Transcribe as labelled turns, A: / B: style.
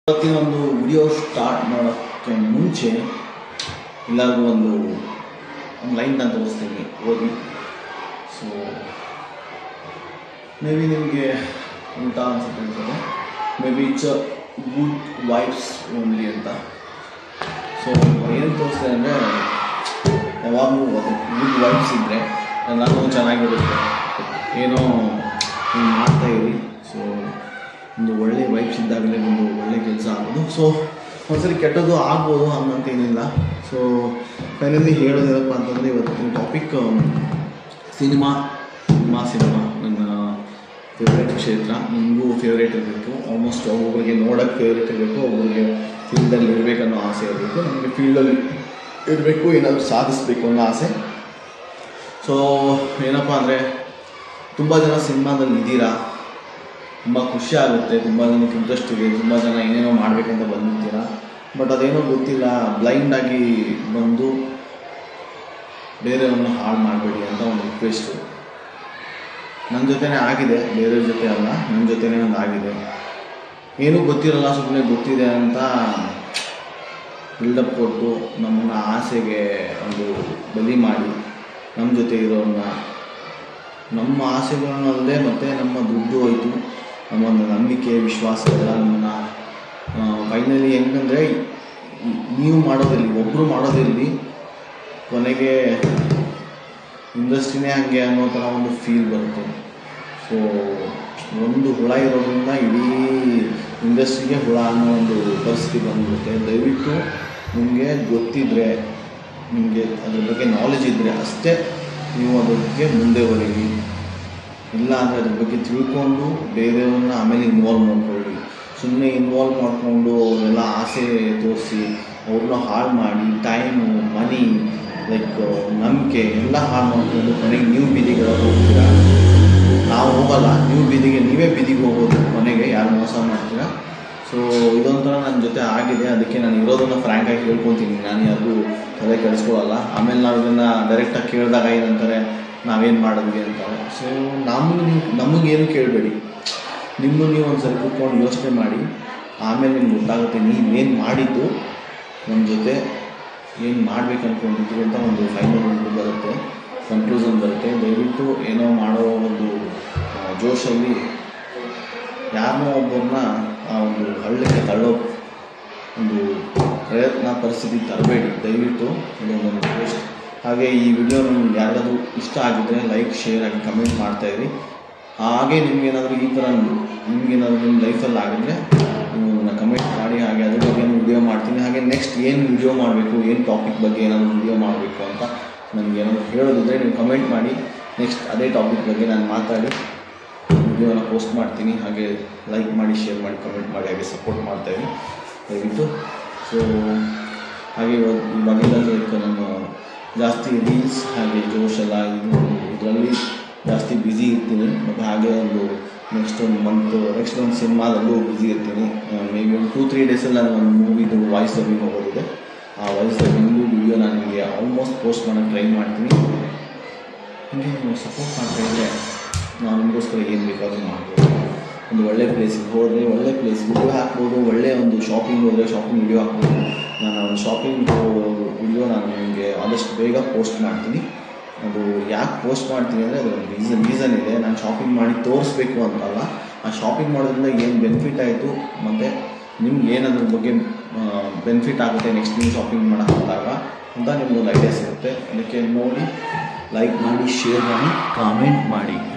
A: ಇವತ್ತಿನ ಒಂದು video start ಮಾಡೋಕ್ಕೆ ಮುಂಚೆ ಎಲ್ಲರಿಗೂ ಒಂದು ಒಂದು ಲೈನ್ ನಾನು ತೋರಿಸ್ತೀನಿ ಓದಿ ಸೊ ಮೇ ಬಿ ನಿಮಗೆ ಉಲ್ಟಾ ಅನ್ಸುತ್ತೆ ಅನ್ಸುತ್ತೆ maybe it's a good vibes only ಅಂತ ಸೊ ಏನು ತೋರಿಸ್ತಾರೆ ಅಂದರೆ ಯಾವಾಗಲೂ ಅದು ಗುಡ್ ವೈಬ್ಸ್ ಇದ್ದರೆ ಎಲ್ಲರಿಗೂ ಚೆನ್ನಾಗಿರುತ್ತೆ ಏನೋ ನೀವು ಮಾಡ್ತಾ ಇರಿ ಸೊ ಒಂದು ಒಳ್ಳೆ ವೈಬ್ಸ್ ಇದ್ದಾಗಲೇ ಒಂದು ಒಳ್ಳೆ ಕೆಲಸ ಆಗೋದು ಸೊ ಒಂದ್ಸರಿ ಕೆಟ್ಟದ್ದು ಆಗ್ಬೋದು ಹಂಗಂತೇನಿಲ್ಲ ಸೊ ಫೈನಲಿ ಹೇಳೋದೇನಪ್ಪ ಅಂತಂದರೆ ಇವತ್ತಿನ ಟಾಪಿಕ್ ಸಿನಿಮಾ ಸಿನಿಮಾ ಸಿನಿಮಾ ನನ್ನ ಫೇವ್ರೇಟ್ ಕ್ಷೇತ್ರ ನಿಮಗೂ ಫೇವ್ರೇಟ್ ಇರಬೇಕು ಆಲ್ಮೋಸ್ಟ್ ಒಬ್ಬೊಬ್ಬರಿಗೆ ನೋಡೋಕ್ಕೆ ಫೇವ್ರೇಟ್ ಇರಬೇಕು ಒಬ್ಬರಿಗೆ ಫೀಲ್ಡಲ್ಲಿ ಇರಬೇಕನ್ನೋ ಆಸೆ ಇರಬೇಕು ನಮಗೆ ಫೀಲ್ಡಲ್ಲಿ ಇರಬೇಕು ಏನಾದರೂ ಸಾಧಿಸಬೇಕು ಅನ್ನೋ ಆಸೆ ಸೊ ಏನಪ್ಪ ಅಂದರೆ ತುಂಬ ಜನ ಸಿನಿಮಾದಲ್ಲಿ ಇದ್ದೀರಾ ತುಂಬ ಖುಷಿ ಆಗುತ್ತೆ ತುಂಬ ಜನಕ್ಕೆ ಇಂಟ್ರೆಸ್ಟ್ ಇದೆ ತುಂಬ ಜನ ಏನೇನೋ ಮಾಡಬೇಕಂತ ಬಂದಿರ್ತೀರ ಬಟ್ ಅದೇನೋ ಗೊತ್ತಿಲ್ಲ ಬ್ಲೈಂಡಾಗಿ ಬಂದು ಬೇರೆಯವ್ರನ್ನ ಹಾಳು ಮಾಡಬೇಡಿ ಅಂತ ಒಂದು ರಿಕ್ವೆಸ್ಟು ನನ್ನ ಜೊತೆನೇ ಆಗಿದೆ ಬೇರೆಯವ್ರ ಜೊತೆ ಅಲ್ಲ ನನ್ನ ಜೊತೆನೇ ಒಂದು ಆಗಿದೆ ಏನೂ ಗೊತ್ತಿರಲ್ಲ ಸುಮ್ಮನೆ ಗೊತ್ತಿದೆ ಅಂತ ಬಿಲ್ಡಪ್ ಕೊಟ್ಟು ನಮ್ಮನ್ನ ಆಸೆಗೆ ಒಂದು ಬಲಿ ಮಾಡಿ ನಮ್ಮ ಜೊತೆ ಇರೋರನ್ನ ನಮ್ಮ ಆಸೆಗಳನ್ನಲ್ಲದೆ ಮತ್ತು ನಮ್ಮ ದುಡ್ಡು ಹೋಯಿತು ನಮ್ಮ ಒಂದು ನಂಬಿಕೆ ವಿಶ್ವಾಸ ಎಲ್ಲ ನಮ್ಮನ್ನು ಫೈನಲಿ ಹೆಂಗಂದರೆ ನೀವು ಮಾಡೋದಿರಲಿ ಒಬ್ಬರು ಮಾಡೋದಿರಲಿ ಕೊನೆಗೆ ಇಂಡಸ್ಟ್ರಿನೇ ಹಾಗೆ ಅನ್ನೋ ಥರ ಒಂದು ಫೀಲ್ ಬರುತ್ತೆ ಸೊ ಒಂದು ಹುಳ ಇರೋದ್ರಿಂದ ಇಡೀ ಇಂಡಸ್ಟ್ರಿಗೆ ಹುಳ ಅನ್ನೋ ಒಂದು ಪರಿಸ್ಥಿತಿ ಬಂದ್ಬಿಡುತ್ತೆ ದಯವಿಟ್ಟು ನಿಮಗೆ ಗೊತ್ತಿದ್ದರೆ ನಿಮಗೆ ಅದ್ರ ಬಗ್ಗೆ ನಾಲೆಜ್ ಇದ್ದರೆ ಅಷ್ಟೇ ನೀವು ಅದ್ರ ಬಗ್ಗೆ ಮುಂದೆ ಬರೀರಿ ಇಲ್ಲ ಅಂದರೆ ಅದ್ರ ಬಗ್ಗೆ ತಿಳ್ಕೊಂಡು ಬೇರೆಯವ್ರನ್ನ ಆಮೇಲೆ ಇನ್ವಾಲ್ವ್ ಮಾಡ್ಕೊಳ್ಳಿ ಸುಮ್ಮನೆ ಇನ್ವಾಲ್ವ್ ಮಾಡಿಕೊಂಡು ಅವರೆಲ್ಲ ಆಸೆ ತೋರಿಸಿ ಅವ್ರನ್ನ ಹಾಳು ಮಾಡಿ ಟೈಮು ಮನಿ ಲೈಕ್ ನಂಬಿಕೆ ಎಲ್ಲ ಹಾಳು ಮಾಡಿಕೊಂಡು ಕೊನೆಗೆ ನೀವು ಬೀದಿಗೆ ಹೋಗ್ತೀರಾ ನಾವು ಹೋಗಲ್ಲ ನೀವು ಬೀದಿಗೆ ನೀವೇ ಬೀದಿಗೆ ಹೋಗೋದು ಕೊನೆಗೆ ಯಾರು ಮೋಸ ಮಾಡ್ತೀರಾ ಸೊ ಇದೊಂಥರ ನನ್ನ ಜೊತೆ ಆಗಿದೆ ಅದಕ್ಕೆ ನಾನು ಇರೋದನ್ನು ಫ್ರ್ಯಾಂಕಾಗಿ ಹೇಳ್ಕೊತೀನಿ ನಾನು ಯಾರಿಗೂ ತಲೆ ಕೆಡಿಸ್ಕೊಳ್ಳಲ್ಲ ಆಮೇಲೆ ನಾವು ಇದನ್ನು ಡೈರೆಕ್ಟಾಗಿ ಕೇಳಿದಾಗ ಏನಂತಾರೆ ನಾವೇನು ಮಾಡಿದ್ವಿ ಅಂತಾರೆ ಸೊ ನಮಗೆ ನೀವು ನಮಗೇನು ಕೇಳಬೇಡಿ ನಿಮ್ಮನ್ನು ನೀವು ಒಂದು ಸರಿ ಕೂತ್ಕೊಂಡು ಯೋಚನೆ ಮಾಡಿ ಆಮೇಲೆ ನಿಮ್ಗೆ ಗೊತ್ತಾಗುತ್ತೆ ನೀವೇನು ಮಾಡಿದ್ದು ನಮ್ಮ ಜೊತೆ ಏನು ಮಾಡ್ಬೇಕು ಅಂದ್ಕೊಂಡಿದ್ರು ಅಂತ ಒಂದು ಫೈನಲ್ ಒಂದು ಬರುತ್ತೆ ಕನ್ಕ್ಲೂಷನ್ ಬರುತ್ತೆ ದಯವಿಟ್ಟು ಏನೋ ಮಾಡೋ ಒಂದು ಆ, ಜೋಶಲ್ಲಿ ಯಾರನ್ನೋ ಒಬ್ಬರನ್ನ ಆ ಒಂದು ಹಳ್ಳಕ್ಕೆ ತಳ್ಳೋ ಒಂದು ಪ್ರಯತ್ನ ಪರಿಸ್ಥಿತಿ ತರಬೇಡಿ ದಯವಿಟ್ಟು ಇದೊಂದು ರಿಕ್ವೆಸ್ಟ್ ಹಾಗೆ ಈ ವಿಡಿಯೋ ನಿಮ್ಗೆ ಯಾರಿಗಾದ್ರೂ ಇಷ್ಟ ಆಗಿದ್ದರೆ ಲೈಕ್ ಶೇರ್ ಆಗಿ ಕಮೆಂಟ್ ಮಾಡ್ತಾಯಿರಿ ಹಾಗೆ ನಿಮ್ಗೇನಾದರೂ ಈ ಥರ ನಿಮ್ಗೇನಾದರೂ ನಿಮ್ಮ ಲೈಫಲ್ಲಿ ಆಗಿದ್ರೆ ನೀವು ಅದನ್ನು ಕಮೆಂಟ್ ಮಾಡಿ ಹಾಗೆ ಅದ್ರ ಬಗ್ಗೆ ವಿಡಿಯೋ ಮಾಡ್ತೀನಿ ಹಾಗೆ ನೆಕ್ಸ್ಟ್ ಏನು ವಿಡಿಯೋ ಮಾಡಬೇಕು ಏನು ಟಾಪಿಕ್ ಬಗ್ಗೆ ಏನಾದರೂ ವಿಡಿಯೋ ಮಾಡಬೇಕು ಅಂತ ನನಗೆ ಏನಾದರೂ ಹೇಳೋದಿದ್ರೆ ನೀವು ಕಮೆಂಟ್ ಮಾಡಿ ನೆಕ್ಸ್ಟ್ ಅದೇ ಟಾಪಿಕ್ ಬಗ್ಗೆ ನಾನು ಮಾತಾಡಿ ವಿಡಿಯೋನ ಪೋಸ್ಟ್ ಮಾಡ್ತೀನಿ ಹಾಗೆ ಲೈಕ್ ಮಾಡಿ ಶೇರ್ ಮಾಡಿ ಕಮೆಂಟ್ ಮಾಡಿ ಹಾಗೆ ಸಪೋರ್ಟ್ ಮಾಡ್ತಾಯಿರಿ ದಯವಿಟ್ಟು ಸೊ ಹಾಗೆ ಇವಾಗ ಇವಾಗಿಂದ ಲೈಕ್ ನಾನು ಜಾಸ್ತಿ ರೀಲ್ಸ್ ಹಾಗೆ ಜೋಶ್ ಎಲ್ಲ ಇದು ಇದರಲ್ಲಿ ಜಾಸ್ತಿ ಬ್ಯುಸಿ ಇರ್ತೀನಿ ಮತ್ತು ಹಾಗೆ ಒಂದು ನೆಕ್ಸ್ಟ್ ಒಂದು ಮಂತ್ ನೆಕ್ಸ್ಟ್ ಒಂದು ಸಿನಿಮಾದಲ್ಲೂ ಬ್ಯುಸಿ ಇರ್ತೀನಿ ಮೇ ಬಿ ಒಂದು ಟೂ ತ್ರೀ ಡೇಸಲ್ಲಿ ನಾನು ಒಂದು ಮೂವಿದು ವಾಯ್ಸ್ ಡಬ್ಬಿಂಗ್ ಹೋಗೋದಿದೆ ಆ ವಾಯ್ಸ್ ಡಬ್ಬಿಂಗು ವಿಡಿಯೋ ನಾನು ನಿಮಗೆ ಆಲ್ಮೋಸ್ಟ್ ಪೋಸ್ಟ್ ಮಾಡೋಕ್ಕೆ ಟ್ರೈ ಮಾಡ್ತೀನಿ ಹೀಗೆ ನೀವು ಸಪೋರ್ಟ್ ಮಾಡ್ತಾ ಇದ್ದರೆ ನಾವು ನಿಮಗೋಸ್ಕರ ಏನು ಬೇಕಾದರೂ ಮಾಡ್ಬೋದು ಒಂದು ಒಳ್ಳೆ ಪ್ಲೇಸಿಗೆ ಹೋದರೆ ಒಳ್ಳೆ ಪ್ಲೇಸ್ ವಿಡಿಯೋ ಹಾಕ್ಬೋದು ಒಳ್ಳೆ ಒಂದು ಶಾಪಿಂಗ್ ಹೋದರೆ ಶಾಪಿಂಗ್ ವಿಡಿಯೋ ಹಾಕ್ಬೋದು ನಾನು ಒಂದು ಶಾಪಿಂಗ್ ವಿಡಿಯೋ ನಾನು ನಿಮಗೆ ಆದಷ್ಟು ಬೇಗ ಪೋಸ್ಟ್ ಮಾಡ್ತೀನಿ ಅದು ಯಾಕೆ ಪೋಸ್ಟ್ ಮಾಡ್ತೀನಿ ಅಂದರೆ ಅದೊಂದು ರೀಸನ್ ರೀಸನ್ ಇದೆ ನಾನು ಶಾಪಿಂಗ್ ಮಾಡಿ ತೋರಿಸ್ಬೇಕು ಅಂತಲ್ಲ ಆ ಶಾಪಿಂಗ್ ಮಾಡೋದ್ರಿಂದ ಏನು ಬೆನಿಫಿಟ್ ಆಯಿತು ಮತ್ತು ನಿಮ್ಗೆ ಏನು ಅದ್ರ ಬಗ್ಗೆ ಬೆನಿಫಿಟ್ ಆಗುತ್ತೆ ನೆಕ್ಸ್ಟ್ ನೀವು ಶಾಪಿಂಗ್ ಮಾಡೋಕೆ ಹೋದಾಗ ಅಂತ ನಿಮ್ಗೊಂದು ಐಡಿಯಾ ಸಿಗುತ್ತೆ ಅದಕ್ಕೆ ನೋಡಿ ಲೈಕ್ ಮಾಡಿ ಶೇರ್ ಮಾಡಿ ಕಾಮೆಂಟ್ ಮಾಡಿ